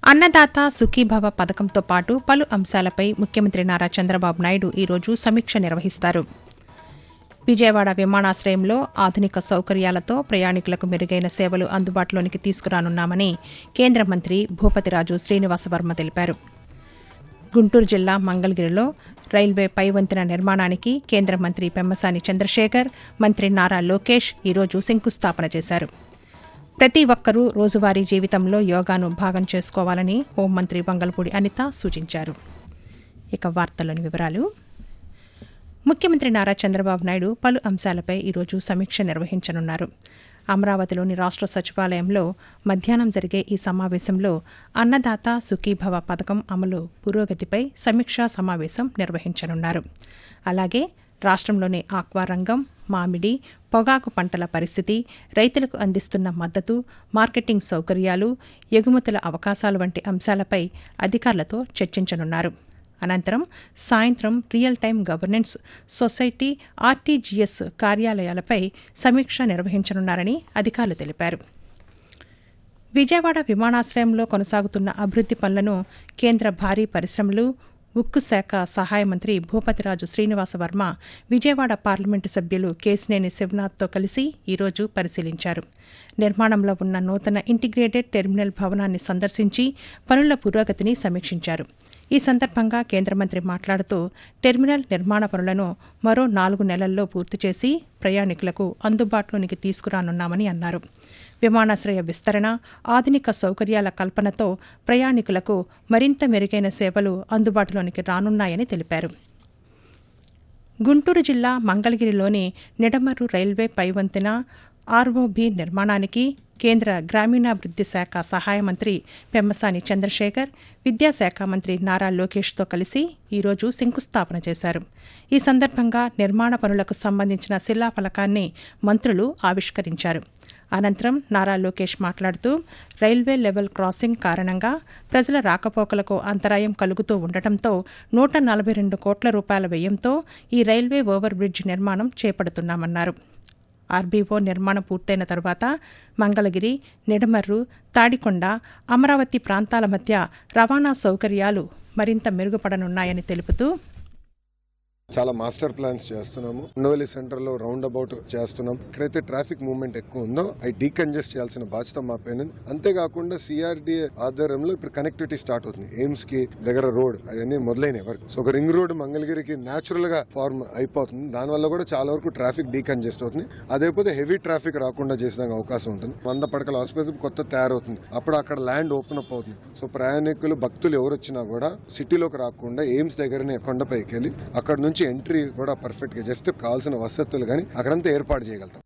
అన్నదాత సుఖీభవ పథకంతో పాటు పలు అంశాలపై ముఖ్యమంత్రి నారా చంద్రబాబు నాయుడు ఈరోజు సమీక్ష నిర్వహిస్తారు విజయవాడ విమానాశ్రయంలో ఆధునిక సౌకర్యాలతో ప్రయాణికులకు మెరుగైన సేవలు అందుబాటులోనికి తీసుకురానున్నామని కేంద్ర మంత్రి భూపతిరాజు శ్రీనివాసవర్మ తెలిపారు గుంటూరు జిల్లా మంగళగిరిలో రైల్వే పై వంతెన నిర్మాణానికి కేంద్ర మంత్రి పెమ్మసాని చంద్రశేఖర్ మంత్రి నారా లోకేష్ ఈరోజు శంకుస్థాపన చేశారు ప్రతి ఒక్కరూ రోజువారీ జీవితంలో యోగాను భాగం చేసుకోవాలని హోంమంత్రి వంగలపూడి అనిత సూచించారు ఇక వార్తల్లోని వివరాలు ముఖ్యమంత్రి నారా చంద్రబాబు నాయుడు పలు అంశాలపై ఈరోజు సమీక్ష నిర్వహించనున్నారు అమరావతిలోని రాష్ట్ర సచివాలయంలో మధ్యాహ్నం జరిగే ఈ సమావేశంలో అన్నదాత సుఖీభవ పథకం అమలు పురోగతిపై సమీక్షా సమావేశం నిర్వహించనున్నారు అలాగే రాష్ట్రంలోని ఆక్వా రంగం మామిడి పొగాకు పంటల పరిస్థితి రైతులకు అందిస్తున్న మద్దతు మార్కెటింగ్ సౌకర్యాలు ఎగుమతుల అవకాశాలు వంటి అంశాలపై అధికారులతో చర్చించనున్నారు అనంతరం సాయంత్రం real time governance society RTGS కార్యాలయాలపై సమీక్ష నిర్వహించనున్నారని అధికారులు తెలిపారు విజయవాడ విమానాశ్రయంలో కొనసాగుతున్న అభివృద్ది పనులను కేంద్ర భారీ పరిశ్రమలు ఉక్కు శాఖ సహాయ మంత్రి భూపతిరాజు శ్రీనివాసవర్మ విజయవాడ పార్లమెంటు సభ్యులు కేసినేని శివనాథ్తో కలిసి ఈరోజు పరిశీలించారు నిర్మాణంలో ఉన్న నూతన ఇంటిగ్రేటెడ్ టెర్మినల్ భవనాన్ని సందర్శించి పనుల పురోగతిని సమీక్షించారు ఈ సందర్భంగా కేంద్ర మంత్రి మాట్లాడుతూ టెర్మినల్ నిర్మాణ పనులను మరో నాలుగు నెలల్లో పూర్తి చేసి ప్రయాణికులకు అందుబాటులోనికి తీసుకురానున్నామని అన్నారు విమానాశ్రయ విస్తరణ ఆధునిక సౌకర్యాల కల్పనతో ప్రయాణికులకు మరింత మెరుగైన సేవలు అందుబాటులోనికి రానున్నాయని తెలిపారు గుంటూరు జిల్లా మంగళగిరిలోని నిడమర్రు రైల్వే పైవంతెన ఆర్ఓబి నిర్మాణానికి కేంద్ర గ్రామీణాభివృద్ది శాఖ సహాయ మంత్రి పెమ్మసాని చంద్రశేఖర్ విద్యాశాఖ మంత్రి నారా లోకేష్తో కలిసి ఈరోజు శంకుస్థాపన చేశారు ఈ సందర్భంగా నిర్మాణ పనులకు సంబంధించిన శిలాఫలకాన్ని మంత్రులు ఆవిష్కరించారు అనంతరం నారా లోకేష్ మాట్లాడుతూ రైల్వే లెవెల్ క్రాసింగ్ కారణంగా ప్రజల రాకపోకలకు అంతరాయం కలుగుతూ ఉండటంతో నూట నలభై రెండు కోట్ల రూపాయల వ్యయంతో ఈ రైల్వే ఓవర్ బ్రిడ్జ్ నిర్మాణం చేపడుతున్నామన్నారు ఆర్బీఓ నిర్మాణం పూర్తయిన తరువాత మంగళగిరి నిడమర్రు తాడికొండ అమరావతి ప్రాంతాల మధ్య రవాణా సౌకర్యాలు మరింత మెరుగుపడనున్నాయని తెలుపుతూ చాలా మాస్టర్ ప్లాన్స్ చేస్తున్నాము ఉండవల్లి సెంటర్ లో రౌండ్ అబౌట్ చేస్తున్నాం ఎక్కడైతే ట్రాఫిక్ మూవ్మెంట్ ఎక్కువ ఉందో అవి డీకంజెస్ట్ చేయాల్సిన బాధ్యత మా పైన ఉంది. అంతేకాకుండా సిఆర్డీఏ ఆధ్వర్యంలో ఇప్పుడు కనెక్టివిటీ స్టార్ట్ అవుతుంది ఎయిమ్స్ కి దగ్గర రోడ్ అవన్నీ మొదలైన వరకు సో ఒక రింగ్ రోడ్ మంగళగిరికి నేచురల్ గా ఫార్మ్ అయిపోతుంది దానివల్ల కూడా చాలా వరకు ట్రాఫిక్ డీకంజెస్ట్ అవుతుంది అదేపోతే హెవీ ట్రాఫిక్ రాకుండా చేసిన అవకాశం ఉంటుంది వంద పడకల ఆసుపత్రి కొత్త తయారవుతుంది అప్పుడు అక్కడ ల్యాండ్ ఓపెన్ అప్ అవుతుంది సో ప్రయాణికులు భక్తులు ఎవరు వచ్చినా కూడా సిటీలోకి రాకుండా ఎయిమ్స్ దగ్గరనే కొండపైకి వెళ్ళి అక్కడ నుంచి ఎంట్రీ కూడా పర్ఫెక్ట్ గా జస్ట్ కావాల్సిన వసతులు కానీ అక్కడంతా ఏర్పాటు చేయగలుగుతాం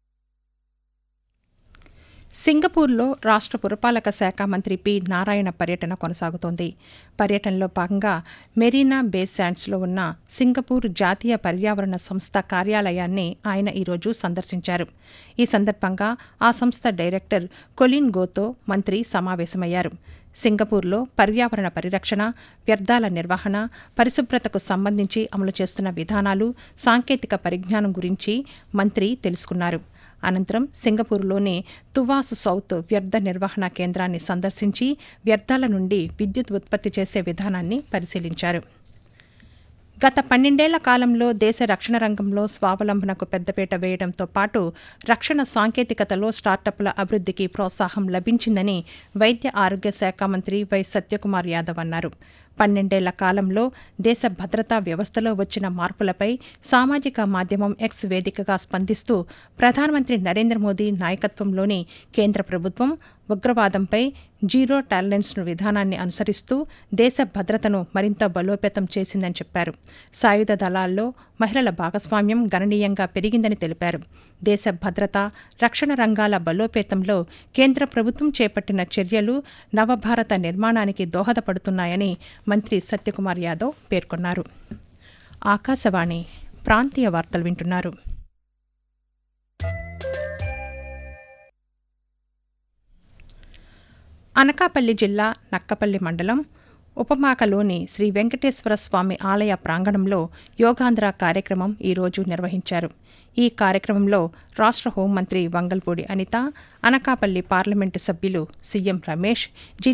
సింగపూర్లో రాష్ట్ర పురపాలక శాఖ మంత్రి పి నారాయణ పర్యటన కొనసాగుతోంది పర్యటనలో భాగంగా మెరీనా బే శాండ్స్లో ఉన్న సింగపూర్ జాతీయ పర్యావరణ సంస్థ కార్యాలయాన్ని ఆయన ఈరోజు సందర్శించారు ఈ సందర్భంగా ఆ సంస్థ డైరెక్టర్ కొలిన్ గోతో మంత్రి సమావేశమయ్యారు సింగపూర్లో పర్యావరణ పరిరక్షణ వ్యర్థాల నిర్వహణ పరిశుభ్రతకు సంబంధించి అమలు చేస్తున్న విధానాలు సాంకేతిక పరిజ్ఞానం గురించి మంత్రి తెలుసుకున్నారు అనంతరం సింగపూర్లోని తువాసు సౌత్ వ్యర్థ నిర్వహణ కేంద్రాన్ని సందర్శించి వ్యర్థాల నుండి విద్యుత్ ఉత్పత్తి చేసే విధానాన్ని పరిశీలించారు గత పన్నెండేళ్ల కాలంలో దేశ రక్షణ రంగంలో స్వావలంబనకు పెద్దపీట వేయడంతో పాటు రక్షణ సాంకేతికతలో స్టార్టప్ల అభివృద్ధికి ప్రోత్సాహం లభించిందని వైద్య ఆరోగ్య శాఖ మంత్రి వై సత్యకుమార్ యాదవ్ అన్నారు పన్నెండేళ్ల కాలంలో దేశ భద్రతా వ్యవస్థలో వచ్చిన మార్పులపై సామాజిక మాధ్యమం ఎక్స్ వేదికగా స్పందిస్తూ ప్రధానమంత్రి నరేంద్ర మోదీ నాయకత్వంలోని కేంద్ర ప్రభుత్వం ఉగ్రవాదంపై జీరో టాలరెన్స్ విధానాన్ని అనుసరిస్తూ దేశ భద్రతను మరింత బలోపేతం చేసిందని చెప్పారు సాయుధ దళాల్లో మహిళల భాగస్వామ్యం గణనీయంగా పెరిగిందని తెలిపారు దేశ భద్రత రక్షణ రంగాల బలోపేతంలో కేంద్ర ప్రభుత్వం చేపట్టిన చర్యలు నవభారత నిర్మాణానికి దోహదపడుతున్నాయని మంత్రి సత్యకుమార్ యాదవ్ పేర్కొన్నారు ఆకాశవాణి ప్రాంతీయ వార్తలు వింటున్నారు అనకాపల్లి జిల్లా నక్కపల్లి మండలం ఉపమాకలోని శ్రీ వెంకటేశ్వర స్వామి ఆలయ ప్రాంగణంలో యోగాంధ్ర కార్యక్రమం ఈరోజు నిర్వహించారు ఈ కార్యక్రమంలో రాష్ట్ర హోంమంత్రి వంగల్పూడి అనిత అనకాపల్లి పార్లమెంటు సభ్యులు సీఎం రమేష్